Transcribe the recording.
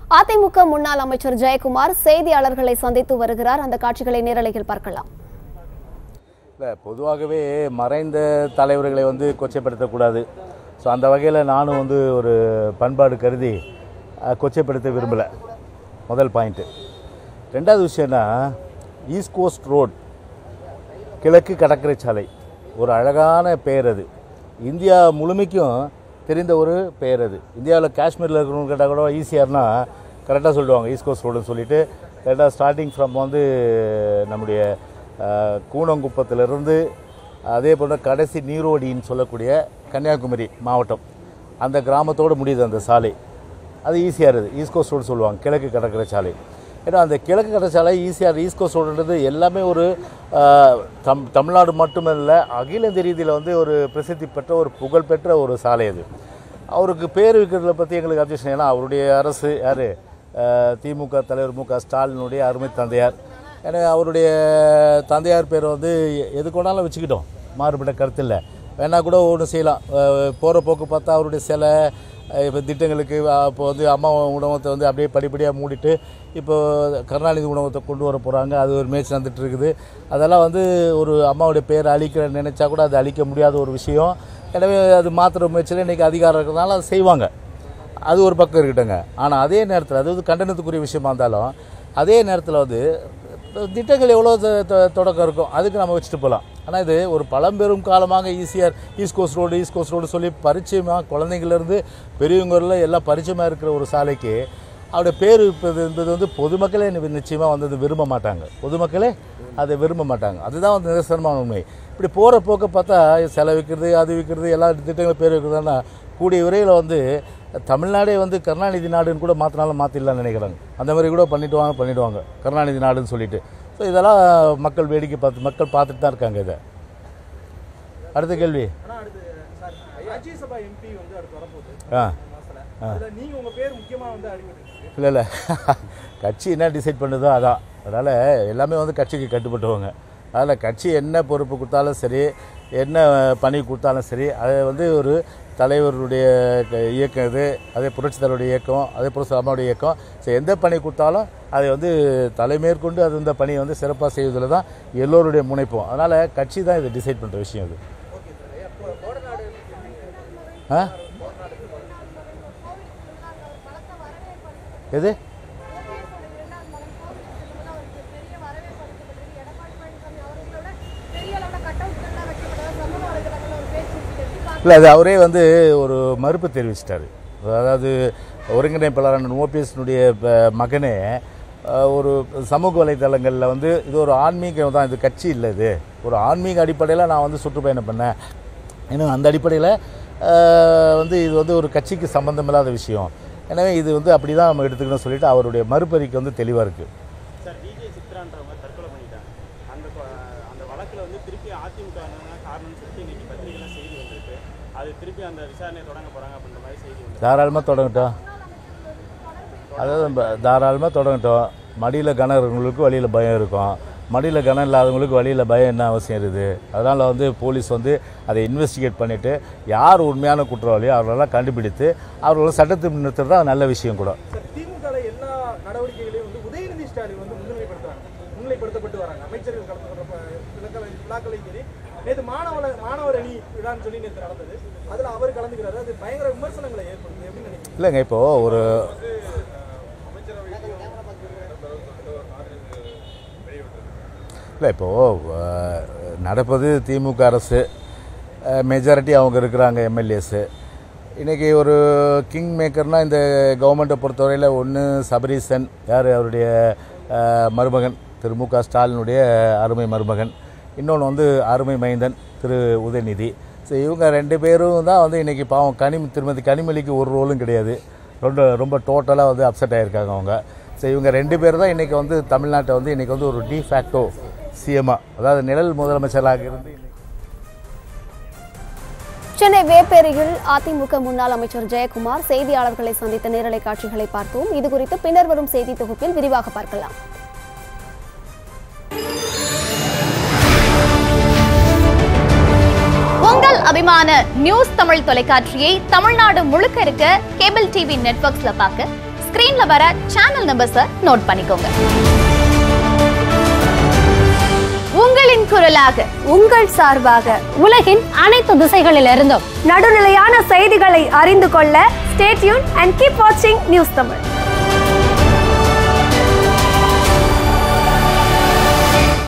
அதிமுக முன்னாள் அமைச்சர் ஜெயக்குமார் செய்தியாளர்களை சந்தித்து வருகிறார் அந்த காட்சிகளை நேரலையில் பார்க்கலாம் இல்லை பொதுவாகவே மறைந்த தலைவர்களை வந்து கொச்சைப்படுத்தக்கூடாது ஸோ அந்த வகையில் நானும் வந்து ஒரு பண்பாடு கருதி அஹ், கொச்சைப்படுத்த விரும்பலை முதல் பாயிண்ட்டு ரெண்டாவது விஷயம்னா ஈஸ்ட் கோஸ்ட் ரோட் கிழக்கு கடற்கரை சாலை ஒரு அழகான பெயர் அது இந்தியா முழுமைக்கும் தெரிந்த ஒரு பெயர் அது இந்தியாவில் காஷ்மீரில் இருக்கிறவங்க கேட்டால் கூட ஈஸியார்னா கரெக்டாக சொல்லுவாங்க ஈஸ்ட் கோஸ்ட் ரோடுன்னு சொல்லிட்டு கரெக்டாக ஸ்டார்டிங் ஃப்ரம் வந்து நம்முடைய அஹ், கூனங்குப்பத்திலிருந்து அதே போல் கடைசி நீரோடின்னு சொல்லக்கூடிய கன்னியாகுமரி மாவட்டம் அந்த கிராமத்தோடு முடியுது அந்த சாலை அது ஈஸியாக இருக்குது ஈஸ்ட் கோஸ்ட் ரோடு சொல்லுவாங்க கிழக்கு கடற்கரை சாலை ஏன்னா அந்த கிழக்கு கடற்கரை சாலை ஈஸியாக ஈஸ்ட் கோஸ்ட் ரோடுன்றது எல்லாமே ஒரு ஆஹ், தம் தமிழ்நாடு மட்டுமல்ல அகில இந்திய ரீதியில் வந்து ஒரு பிரசித்தி பெற்ற ஒரு புகழ்பெற்ற ஒரு சாலை அது அவருக்கு பேர் வைக்கிறதுல பற்றி எங்களுக்கு அப்ஜெக்ஷன் ஏன்னா அவருடைய அரசு யார் திமுக தலைவர் மு க ஸ்டாலினுடைய அருமை தந்தையார் எனவே அவருடைய தந்தையார் பேரை வந்து எ- எது கொண்டாலும் வச்சுக்கிட்டோம் மாறுபட்ட கருத்து இல்லை வேணா கூட ஒன்று செய்யலாம் போகிற போக்கு பார்த்தா அவருடைய சிலை இப்போ திட்டங்களுக்கு இப்போ வந்து அம்மா உணவகத்தை வந்து அப்படியே படிப்படியாக மூடிட்டு இப்போ கருணாநிதி உணவகத்தை கொண்டு வர போகிறாங்க அது ஒரு மேட்ச் நடந்துட்டு இருக்குது அதெல்லாம் வந்து ஒரு அம்மாவுடைய பேரை அழிக்கிற நினைச்சா கூட அது அழிக்க முடியாத ஒரு விஷயம் எனவே அது மாற்றுற முயற்சியில் இன்றைக்கி அதிகாரம் இருக்கிறதுனால அதை செய்வாங்க அது ஒரு பக்கம் இருக்கட்டுங்க ஆனால் அதே நேரத்தில் அது வந்து கண்டனத்துக்குரிய விஷயமா இருந்தாலும் அதே நேரத்தில் வந்து திட்டங்கள் எவ்வளோ தொ- தொ- தொடக்கம் இருக்கும் அதுக்கு நம்ம வச்சுட்டு போகலாம் ஆனால் இது ஒரு பழம்பெரும் காலமாக ஈஸியாக East Coast Road East Coast Road சொல்லி பரிச்சயமாக குழந்தைங்கள்லேருந்து பெரியவங்களில் எல்லாம் பரிச்சயமாக இருக்கிற ஒரு சாலைக்கு அவருடைய பேர் இருப்பது என்பது வந்து பொதுமக்களே நி- நிச்சயமாக வந்து அது விரும்ப மாட்டாங்க பொதுமக்களே அதை விரும்ப மாட்டாங்க அதுதான் வந்து நிதர்சனமான உண்மை இப்படி போகிற போக்க பார்த்தா செலை விற்கிறது அது விற்கிறது எல்லா திட்டங்களும் பேர் வைக்கிறதுனா கூடிய விரைவில் வந்து தமிழ்நாடே வந்து கருணாநிதி நாடுன்னு கூட மாற்றினாலும் மாற்றிடலாம்னு நினைக்கிறாங்க அந்த மாதிரி கூட பண்ணிட்டு பண்ணிடுவாங்க கருணாநிதி நாடுன்னு சொல்லிட்டு ஸோ இதெல்லாம் மக்கள் வேடிக்கை பார்த்து மக்கள் பார்த்துட்டு தான் இருக்காங்க இதை அடுத்த கேள்வி ஆனா அடுத்து சார் ராஜ்யசபா எம்பி வந்து அடுத்து வரப்போகுது ஆ மாசத்துல அதுல நீங்க உங்க பேர் முக்கியமா வந்து அடிபட்டு இல்லை இல்லை கட்சி என்ன டிசைட் பண்ணுதோ அதான் அதனால் எல்லாமே வந்து கட்சிக்கு கட்டுப்பட்டவங்க அதில் கட்சி என்ன பொறுப்பு கொடுத்தாலும் சரி என்ன பணி கொடுத்தாலும் சரி அதை வந்து ஒரு தலைவருடைய க- இயக்கம் இது அதே புரட்சி தலைவருடைய இயக்கம் அதே புரட்சி அம்மாவுடைய இயக்கம் ஸோ எந்த பணி கொடுத்தாலும் அதை வந்து தலைமேற்கொண்டு அது இந்த பணியை வந்து சிறப்பாக செய்வதில் தான் எல்லோருடைய முனைப்போம் அதனால் கட்சி தான் இதை டிசைட் பண்ணுற விஷயம் இது ஆ எது இல்லை அது அவரே வந்து ஒரு மறுப்பு தெரிவிச்சிட்டாரு அதாவது ஒருங்கிணைப்பாளரான ஓபிஎஸ்னுடைய மகனே அஹ், ஒரு சமூக வலைதளங்களில் வந்து இது ஒரு ஆன்மீகம் தான் இது கட்சி இல்லை இது ஒரு ஆன்மீக அடிப்படையில் நான் வந்து சுற்றுப்பயணம் பண்ணேன் இன்னும் அந்த அடிப்படையில் வந்து இது வந்து ஒரு கட்சிக்கு சம்பந்தமில்லாத விஷயம் எனவே இது வந்து அப்படி தான் நம்ம எடுத்துக்கணும்னு சொல்லிட்டு அவருடைய மறுபறிக்கை வந்து தெளிவாக இருக்குது சார் டிஜே சித்ரான்றவங்க தற்கொலை பண்ணிட்டாங்க அந்த கொ- அந்த வழக்கில் வந்து திருப்பி அதிமுக காரணம்னு சொல்லிட்டு இன்னைக்கு பத்திரிகைலாம் செய்தி வந்திருக்கு அது திருப்பி அந்த விசாரணை தொடங்க போறாங்க அப்படின்ற மாதிரி செய்தி வந்து தாராளமாக தொடங்கட்டும் அதாவது நம்ம தாராளமாக தொடங்கட்டும் மடியில் கனம் இருக்கிறவங்களுக்கு வழியில் பயம் இருக்கும் மடியில் கனம் இல்லாதவங்களுக்கு வழியில் பயம் என்ன அவசியம் இருக்குது அதனால் வந்து போலீஸ் வந்து அதை இன்வெஸ்டிகேட் பண்ணிவிட்டு யார் உண்மையான குற்றவாளியோ அவர்களெல்லாம் கண்டுபிடித்து அவர்களை சட்டத்தை நிறுத்துறது தான் நல்ல விஷயம் கூட சார் திமுக எல்லா நடவடிக்கைகளையும் வந்து உதயநிதி ஸ்டாலின் வந்து முன்னிலைப்படுத்துறாங்க முன்னிலைப்படுத்தப்பட்டு வராங்க அமைச்சர்கள் கலந்து கொண்ட ப- விழாக்களை விழாக்களையும் சரி நேற்று மாணவர் மாணவர் அணி விழான்னு சொல்லி நேற்று நடந்தது அதுல அவர் கலந்துக்கிறாரு அது பயங்கர விமர்சனங்களை ஏற்படுத்துது எப்படி நினைக்கிறீங்க இல்லைங்க இப்போது ஒரு இல்லை இப்போது நடப்பது திமுக அரசு மெஜாரிட்டி அவங்க இருக்கிறாங்க எம்எல்ஏஸு இன்றைக்கி ஒரு கிங் மேக்கர்னால் இந்த கவர்மெண்ட்டை பொறுத்தவரையில் ஒன்று சபரீசன் யார் அவருடைய அஹ், மருமகன் திரு மு க ஸ்டாலினுடைய அருமை மருமகன் இன்னொன்று வந்து அருமை மைந்தன் திரு உதயநிதி ஸோ இவங்க ரெண்டு பேரும் தான் வந்து இன்றைக்கி பாவம் கனிம திருமதி கனிமொழிக்கு ஒரு ரோலும் கிடையாது ரொம்ப ரொம்ப டோட்டலாக வந்து அப்செட் ஆகியிருக்காங்க அவங்க ஸோ இவங்க ரெண்டு பேர் தான் இன்றைக்கி வந்து தமிழ்நாட்டை வந்து இன்றைக்கி வந்து ஒரு டிஃபேக்டோ சிஎம்ஆ அதாவது நிழல் முதலமைச்சராக இருந்து இன்னைக்கு சென்னை வேப்பேரியில் அதிமுக முன்னாள் அமைச்சர் ஜெயக்குமார் செய்தியாளர்களை சந்தித்த நேரலை காட்சிகளை பார்த்தோம் இது குறித்து பின்னர் வரும் செய்தி தொகுப்பில் விரிவாக பார்க்கலாம் உங்கள் அபிமான நியூஸ் தமிழ் தொலைக்காட்சியை தமிழ்நாடு முழுக்க இருக்க கேபிள் டிவி நெட்வொர்க்ஸ்ல பார்க்க ஸ்கிரீன்ல வர சேனல் நம்பர்ஸை நோட் பண்ணிக்கோங்க உங்களின் குரலாக உங்கள் சார்பாக உலகின் அனைத்து திசைகளிலிருந்தும் நடுநிலையான செய்திகளை அறிந்து கொள்ள ஸ்டேட்யூன் அண்ட் கீப் வாட்சிங் நியூஸ் தமிழ்